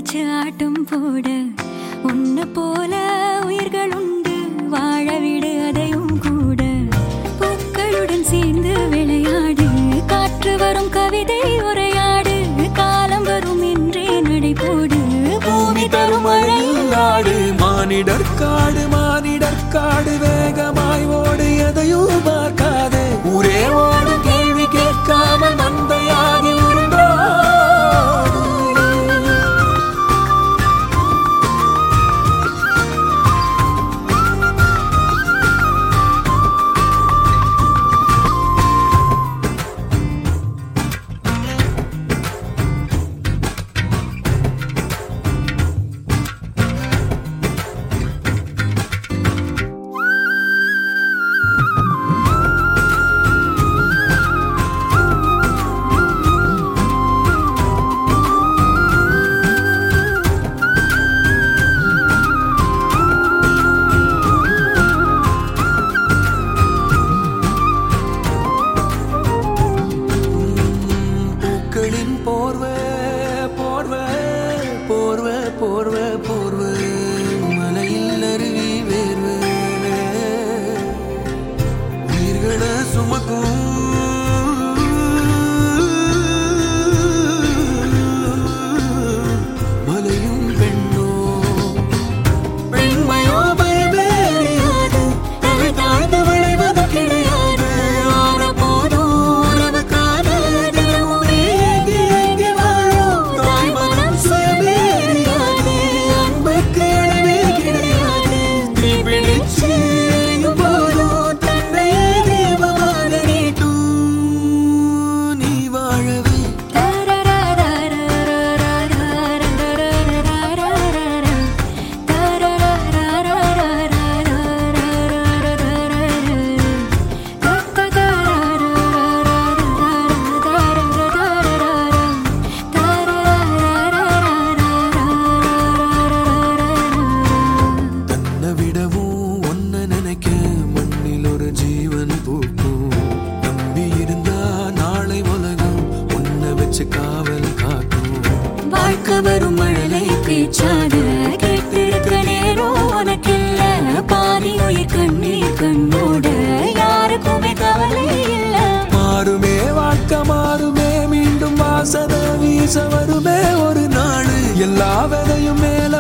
வச்சு ஆட்டம் போட உன்னை போல உயிர்கள் உண்டு வாழ விடு அதையும் கூட பூக்களுடன் சேர்ந்து விளையாடு காற்று வரும் கவிதை உரையாடு காலம் வரும் என்றே நடைபோடு பூமி தரும் மழையில் நாடு மானிடர் காடு மானிடர் காடு வேகமாய் ஓடு எதையும் பார்க்காதே ஊரே ஓடு கேள்வி கேட்காமல் மந்தையாகி உருண்டோடு பூக்களின் போர்வை போர்வை போர்வை போர்வை போர்வை மலையில் அருவி வேர்வை உயிர்களை சுமக்கும் மலையும் பெண்ணோ பெண்மையோ பயமேறியாது தலை தாழ்ந்து விளைவது கிடையாது ஆன போதும் உறவுக்கான தினமும் ஏங்கி ஏங்கி வாழும் தாய் மனம் சுயமேறியாது அன்புக்கு அளவே கிடையாது தீ பிடிச்சு எரியும் போதும் தன்னையே தெய்வமாக நீட்டும் நீ வாழவே தன்னை விடவும் ஒன்ன நினைக்க மண்ணில் ஒரு ஜீவன் பூக்கும் நம்பி இருந்தா நாளை உலகம் உன்னை வச்சு காவல் காக்கும் வாழ்க்கை வரும் மழலை பேச்சாக கேட்டிருக்க நேரம் உனக்கில்ல பாதி உயிர் கண்ணீர் கண்ணோட யாருக்குமே கவலை இல்ல மாறுமே வாழ்க்கை மாறுமே மீண்டும் வாசத வீச வருமே ஒரு நாள் எல்லா விதையும் மேல